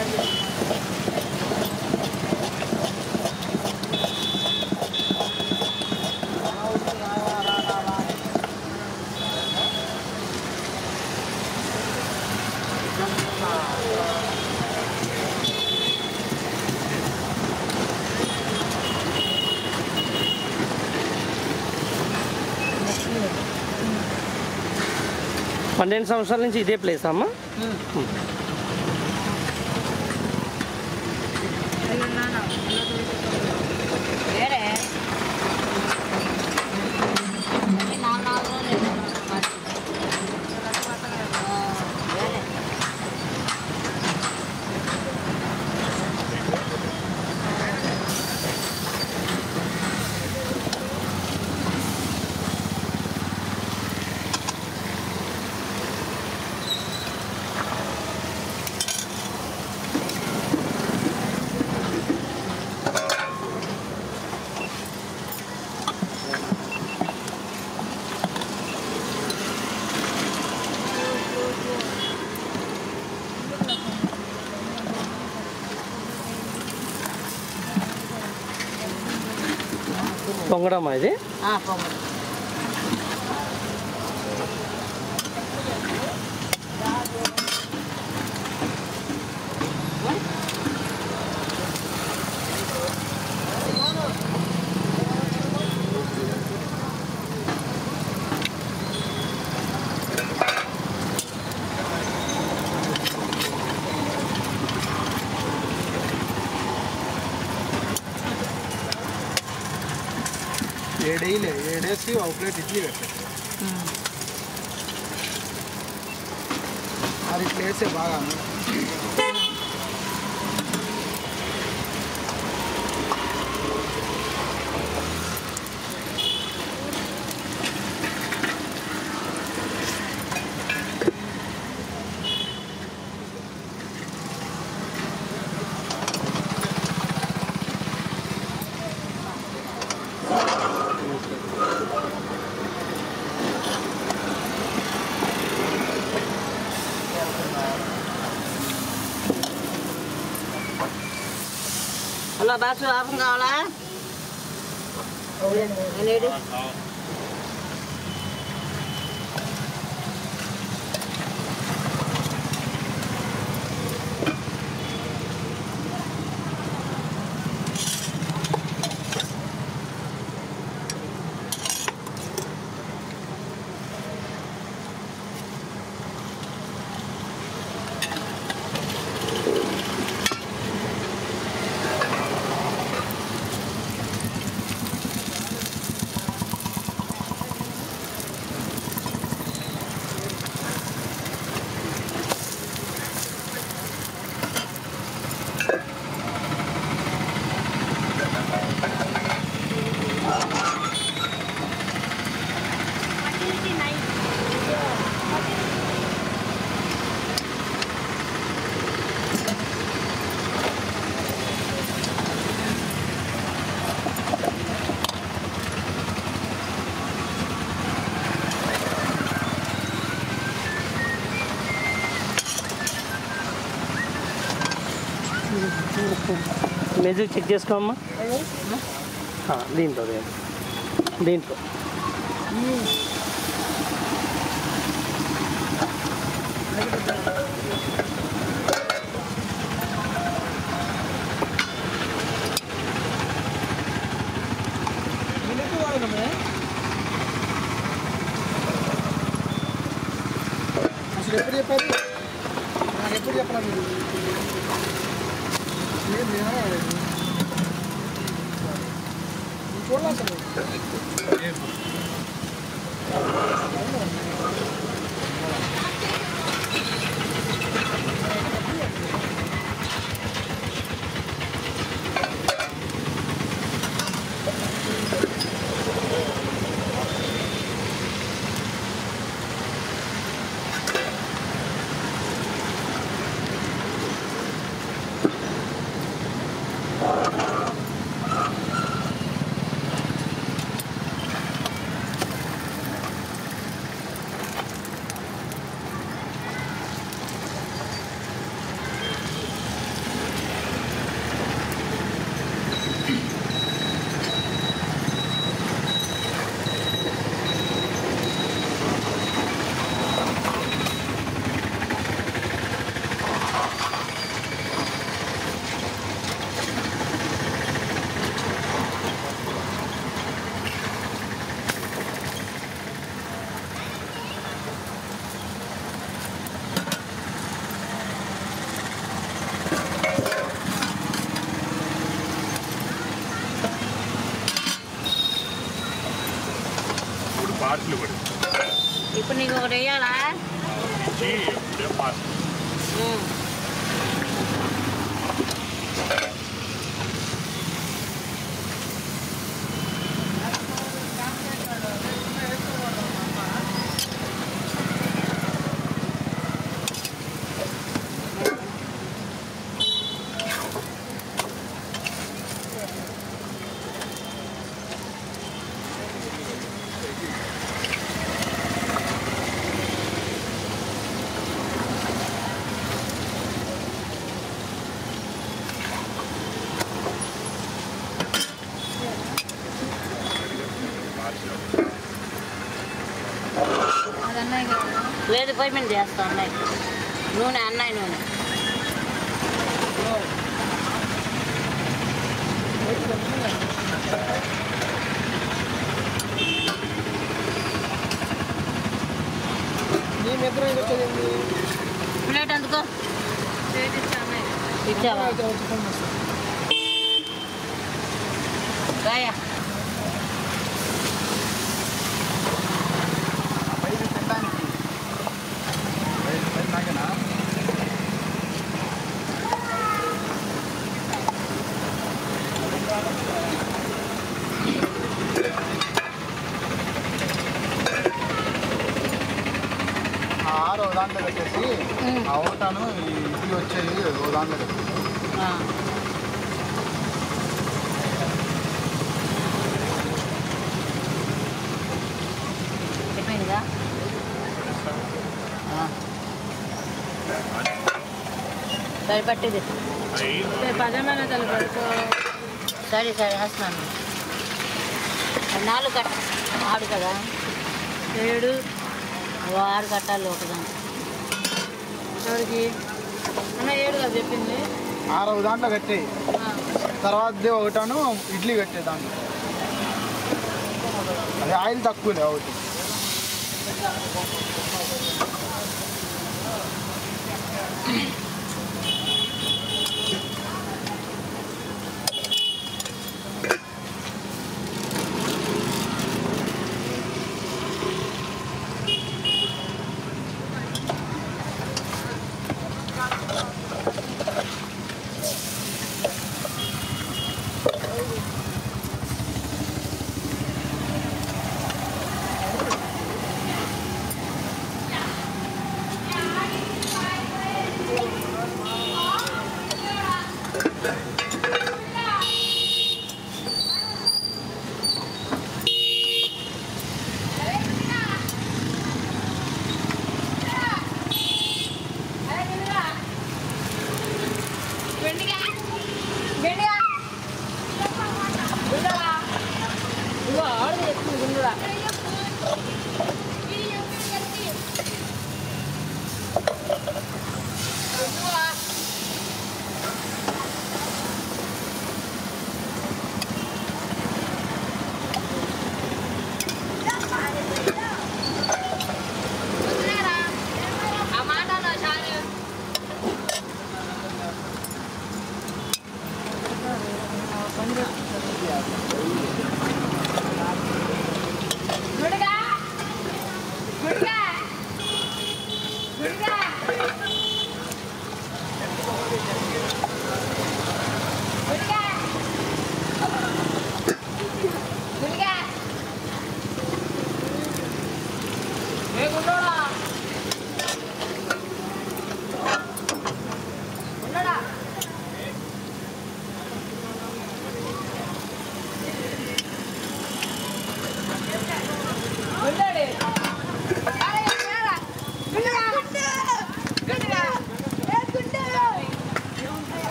పన్నెండు సంవత్సరాల నుంచి ఇదే ప్లేస్ అమ్మా వేరే నాలుగు నాలుగు రోజులు వేరే పొంగడమ్మా ఇది పొంగల్ ఏడేయలే ఏడేసి ఒక ప్లేట్ ఇడ్లీ పెట్టారు అది ఇట్లా వేసే బాగా హలో బాసు ఆపం కావాలా నేనేడు మ్యూజిక్ చెక్ చేసుకోమ్మా ఆ, దీంట్లో దీంట్లో దీంట్లో అసలు ఎప్పుడు చెప్పారు నాకు ఎప్పుడు చెప్పాలి మీరు ఏం నేనా? నేను చూడలే అసలు ఒకటి వేయాలా ఉమ్. లేదు పోయి మీద చేస్తా అన్నయ్య నూనె అన్నయ్య నూనె నీ మిత్రం ఇది వచ్చేది ప్లేట్ అందుకో ఇచ్చావా రాయా ఆరో దాంట్లో పెట్టేసి ఆ ఓటాను ఈ ఇది వచ్చేది ఓ దాంట్లో పెట్టేసి ఆ. అయిపోయిందిగా సరిపట్టేది పదమైన తల పడుకో సరే సరే వేస్తున్నాను నాలుగు కట్ట ఆడు కదా ఏడు ఓ ఆరు కట్టాలి ఒకదాన్ని ఎవరికి అన్న ఏడు కదా చెప్పింది ఆరో దాంట్లో కట్టేయి ఆ. తర్వాత ఒకటాను ఇడ్లీ కట్టే దాంట్లో అది ఆయిల్ తక్కువలే ఒకటి ఇదిగో ఆడు చెప్తుంది గుండురా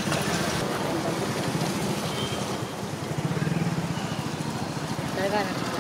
సరిగా